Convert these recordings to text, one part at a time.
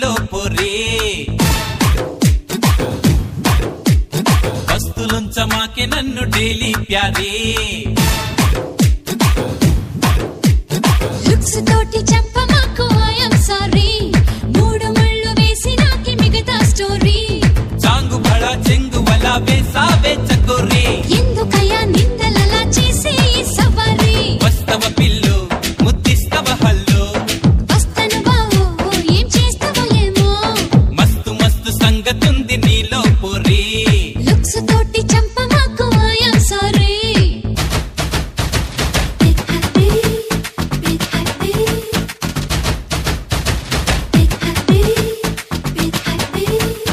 నీలో పొరే వస్తులుంచమాకే నన్ను daily ప్యారే looks తోటి చెప్పమాకు ఐఎమ్ సారీ మూడు ముళ్ళు వేసి నాకి మిగతా స్టోరీ చాంగు బళ చెంగు వల వేసావే చకోరే ఎందుకయ్యా నిందలలా చేసే ఈ సవారీ వస్తవ పిల్లు ముద్దిస్తవ హల్లు వస్తను బావో ఏం చేస్తావో ఏమో మస్తు మస్తు సంగతుంది నీలో పొరే లుక్స్ తోటి చంపమాకు I'm sorry big happy big happy big happy big happy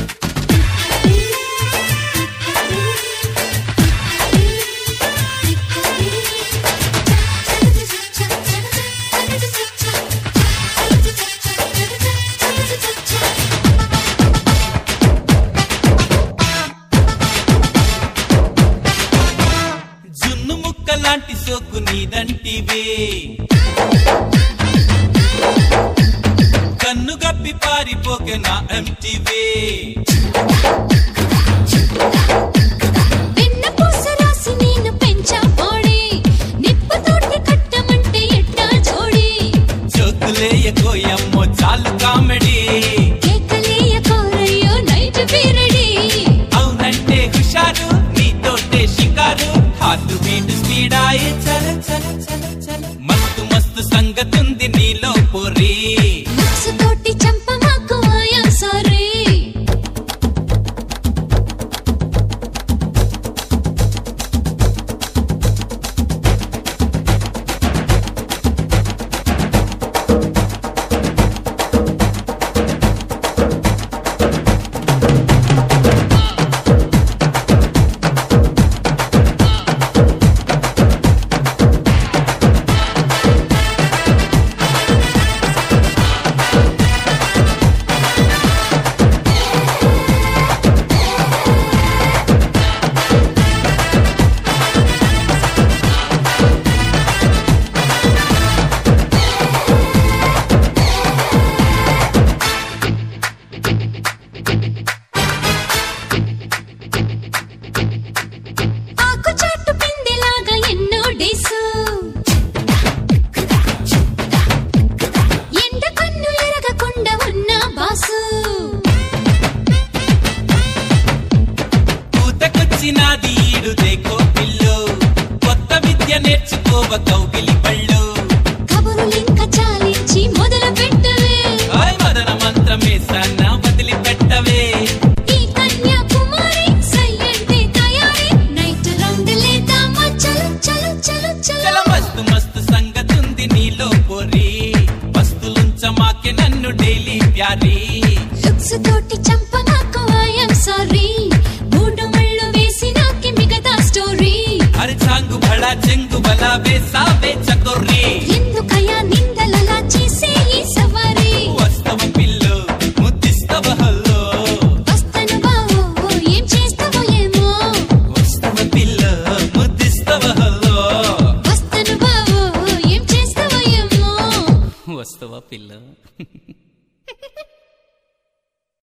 జున్ను ముక్క లాంటి సోకు నీదంటివే కన్ను గప్పి పారిపోకే నా ఎంటివే వెన్న పూస రాసి నేను పెంచా బాడీ నిప్పుతోటి కట్టమంటే ఎట్టా జోడి చోకులేయకోయమ్మో చాలు కామెడీ కేకలేయ కోరయ్యో నైట్ పీరడి అవునంటే హుషారు నీతోటే షికారు హార్ట్ బీట్ స్పీడాయే చల చల చల చల మస్తు మస్తు సంగతుంది నీలో పొరి లుక్స్ తోటి చంపమాకు ఐఎమ్ సారీ ఆకు చాటు పిందెలాగా ఎన్నో డేసు ఎండ కన్ను ఎరగకుండా ఉన్న బాసు పూతకొచ్చినాది ఈడు దేకో పిల్లు కొత్త విద్య నేర్చుకోవ కౌగిలి పళ్ళు కబురులింక చాలించి మొదలు పెట్టవే ఆయ్ మదన మంత్రమే సన్న వదిలి పెట్టవే ఈ కన్యాకుమారి సై అంటే తయారీ నైట్ రౌండ్ లేదామా చలో చలో చలో చల చలో మస్తు మస్తు సంగతుంది నీలో పొరి వస్తులుంచమాకే నన్ను డైలీ ప్యారీ లుక్స్ తోటి చంపమాకు ఐఎమ్ సారీ మూడు ముళ్ళు వేసి నాకి మిగతా స్టోరీ అరే చాంగు బళ చెంగు బల వేసావే చకొర్రీ ఎందుకయ్యా నిందలలా చేసే ఈ సవారీ వస్తవ పిల్లు ముద్దిస్తవ హల్లో వస్తను బావో ఏం చేస్తావో ఏమో వస్తవ పిల్లు ముద్దిస్తవ హల్లో వస్తను బావో ఏం చేస్తావో ఏమో వస్తవ పిల్ల